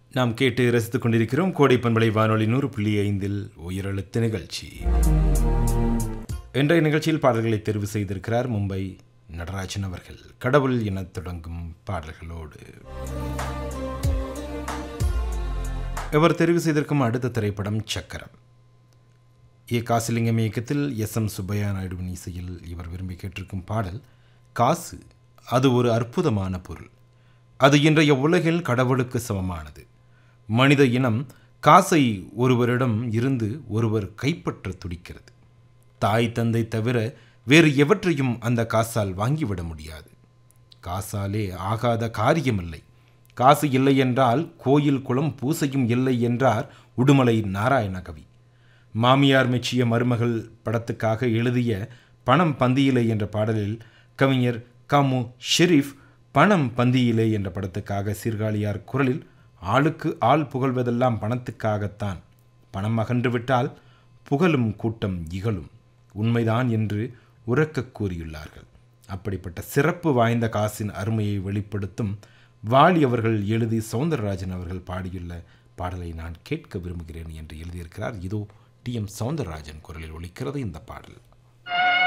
நாம் கேட்டு ரசித்துக் கொண்டிருக்கிறோம் கோடை பண்பலை வானொலி நூறு புள்ளி ஐந்தில் உயிரெழுத்து நிகழ்ச்சி இன்றைய நிகழ்ச்சியில் பாடல்களை தெரிவு செய்திருக்கிறார் மும்பை நடராஜன் அவர்கள் கடவுள் என தொடங்கும் பாடல்களோடு இவர் தெரிவு செய்திருக்கும் அடுத்த திரைப்படம் சக்கரம் ஏ காசிலிங்கம் இயக்கத்தில் எஸ் எம் சுப்பையா நாயுடுவின் இசையில் இவர் விரும்பி கேட்டிருக்கும் பாடல் காசு அது ஒரு அற்புதமான பொருள் அது இன்றைய உலகில் கடவுளுக்கு சமமானது மனித இனம் காசை ஒருவரிடம் இருந்து ஒருவர் கைப்பற்ற துடிக்கிறது தாய் தந்தை தவிர வேறு எவற்றையும் அந்த காசால் வாங்கிவிட முடியாது காசாலே ஆகாத காரியமில்லை காசு இல்லை என்றால் கோயில் குளம் பூசையும் இல்லை என்றார் உடுமலை நாராயணகவி மாமியார் மெச்சிய மருமகள் படத்துக்காக எழுதிய பணம் பந்தியிலே என்ற பாடலில் கவிஞர் கமு ஷெரீஃப் பணம் பந்தியிலே என்ற படத்துக்காக சீர்காழியார் குரலில் ஆளுக்கு ஆள் புகழ்வதெல்லாம் பணத்துக்காகத்தான் பணம் அகன்றுவிட்டால் புகழும் கூட்டம் இகழும் உண்மைதான் என்று உறக்கக் கூறியுள்ளார்கள் அப்படிப்பட்ட சிறப்பு வாய்ந்த காசின் அருமையை வெளிப்படுத்தும் வாலி அவர்கள் எழுதி சௌந்தரராஜன் அவர்கள் பாடியுள்ள பாடலை நான் கேட்க விரும்புகிறேன் என்று எழுதியிருக்கிறார் இதோ டி எம் சௌந்தரராஜன் குரலில் ஒலிக்கிறது இந்த பாடல்